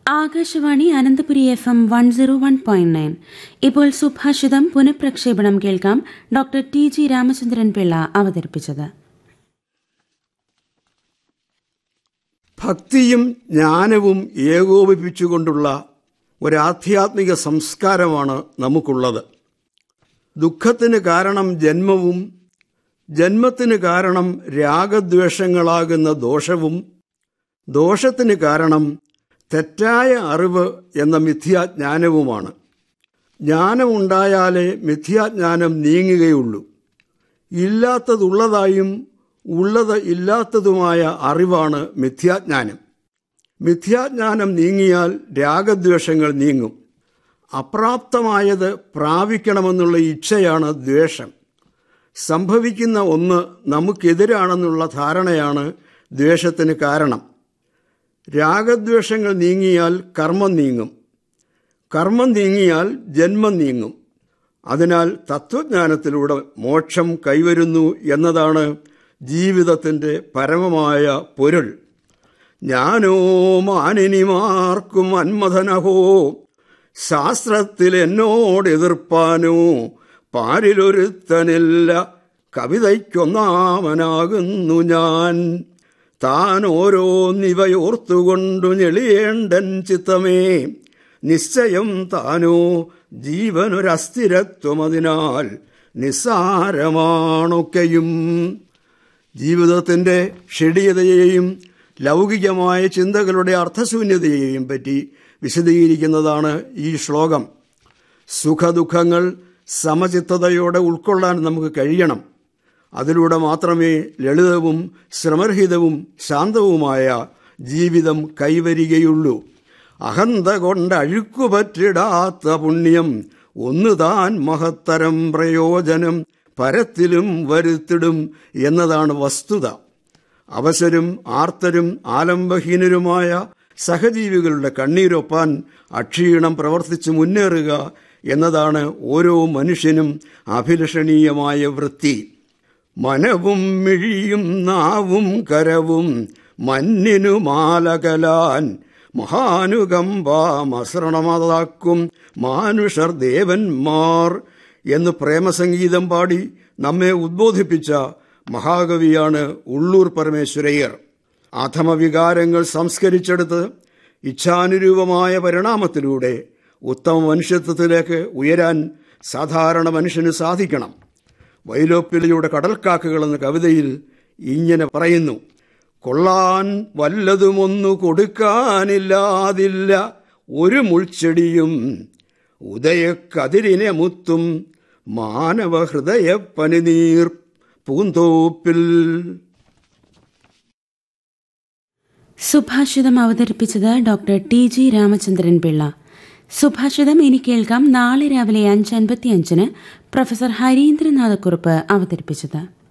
Akashvani Ananthapuri F M one zero one point nine ഇപ്പോൾ സുഭാഷിതം പുനഃപ്രക്ഷേപണം കേൾക്കാം doctor T G Ramachandran Pillai അവതരിപ്പിച്ചത് ഭക്തിയും ജ്ഞാനവും ഏകോപിപ്പിച്ചുകൊണ്ടുള്ള ഒരാധ്യാത്മിക സംസ്കാരമാണ് നമുക്കുള്ളത് ദുഃഖത്തിന് കാരണം ജന്മവും ജന്മത്തിന് കാരണം രാഗദ്വേഷങ്ങളാകുന്ന ദോഷവും ദോഷത്തിന് കാരണം തെറ്റായ അറിവ് എന്ന മിഥ്യാജ്ഞാനവുമാണ് ജ്ഞാനമുണ്ടായാലേ മിഥ്യാജ്ഞാനം നീങ്ങുകയുള്ളൂ ഇല്ലാത്തതുള്ളതായും ഉള്ളത് ഇല്ലാത്തതുമായ അറിവാണ് മിഥ്യാജ്ഞാനം മിഥ്യാജ്ഞാനം നീങ്ങിയാൽ രാഗദ്വേഷങ്ങൾ നീങ്ങും അപ്രാപ്തമായത് പ്രാപിക്കണമെന്നുള്ള ഇച്ഛയാണ് ദ്വേഷം സംഭവിക്കുന്ന ഒന്ന് നമുക്കെതിരാണെന്നുള്ള ധാരണയാണ് ദ്വേഷത്തിന് കാരണം രാഗദ്വേഷങ്ങൾ നീങ്ങിയാൽ കർമ്മം നീങ്ങും കർമ്മം നീങ്ങിയാൽ ജന്മം നീങ്ങും അതിനാൽ തത്വജ്ഞാനത്തിലൂടെ മോക്ഷം കൈവരുന്നു എന്നതാണ് ജീവിതത്തിൻ്റെ പരമമായ പൊരുൾ ഞാനോ മാനിനിമാർക്കും അന്മഥനഹോ ശാസ്ത്രത്തിൽ എന്നോട് എതിർപ്പാനോ പാരിലൊരുത്തനില്ല കവിതയ്ക്കൊന്നാമനാകുന്നു ഞാൻ താൻ ഓരോന്നിവയോർത്തുകൊണ്ടു ഞെളിയേണ്ടൻ ചിത്തമേ നിശ്ചയം താനോ ജീവനൊരസ്ഥിരത്വമതിനാൽ നിസ്സാരമാണൊക്കെയും ജീവിതത്തിൻ്റെ ഷെടിയതയെയും ലൗകികമായ ചിന്തകളുടെ അർത്ഥശൂന്യതയെയും പറ്റി വിശദീകരിക്കുന്നതാണ് ഈ ശ്ലോകം സുഖദുഃഖങ്ങൾ സമചിത്തതയോടെ ഉൾക്കൊള്ളാൻ നമുക്ക് കഴിയണം അതിലൂടെ മാത്രമേ ലളിതവും ശ്രമരഹിതവും ശാന്തവുമായ ജീവിതം കൈവരികയുള്ളൂ അഹന്ത കൊണ്ട് അഴുക്കുപറ്റിടാത്ത പുണ്യം ഒന്ന് താൻ മഹത്തരം പ്രയോജനം പരത്തിലും വരുത്തിടും എന്നതാണ് വസ്തുത അവസരും ആർത്തരും ആലംബഹീനരുമായ സഹജീവികളുടെ കണ്ണീരൊപ്പാൻ അക്ഷീണം പ്രവർത്തിച്ച് മുന്നേറുക എന്നതാണ് ഓരോ മനുഷ്യനും അഭിലഷണീയമായ വൃത്തി മനവും മിഴിയും നാവും കരവും മഞ്ഞിനു മാലകലാൻ മഹാനുകമ്പാമസൃണമതാക്കും മാനുഷർ ദേവന്മാർ എന്ന് പ്രേമസംഗീതം പാടി നമ്മെ ഉദ്ബോധിപ്പിച്ച മഹാകവിയാണ് ഉള്ളൂർ പരമേശ്വരയ്യർ അധമവികാരങ്ങൾ സംസ്കരിച്ചെടുത്ത് ഇച്ഛാനുരൂപമായ പരിണാമത്തിലൂടെ ഉത്തമ മനുഷ്യത്വത്തിലേക്ക് ഉയരാൻ സാധാരണ മനുഷ്യന് സാധിക്കണം വൈലോപ്പിലയുടെ കടൽക്കാക്കകൾ എന്ന കവിതയിൽ ഇങ്ങനെ പറയുന്നു കൊള്ളാൻ വല്ലതുമൊന്നു കൊടുക്കാനില്ലാതില്ല ഒരു മുൾച്ചെടിയും ഉദയക്കതിരിനെ മുത്തും മാനവ ഹൃദയ പനിനീർ പൂന്തോപ്പിൽ സുഭാഷിതം അവതരിപ്പിച്ചത് doctor T G Ramachandran Pillai സുഭാഷിതം ഇനി കേൾക്കാം നാളെ രാവിലെ അഞ്ച് അൻപത്തിയഞ്ചിന് പ്രൊഫസർ ഹരീന്ദ്രനാഥക്കുറുപ്പ് അവതരിപ്പിച്ചത്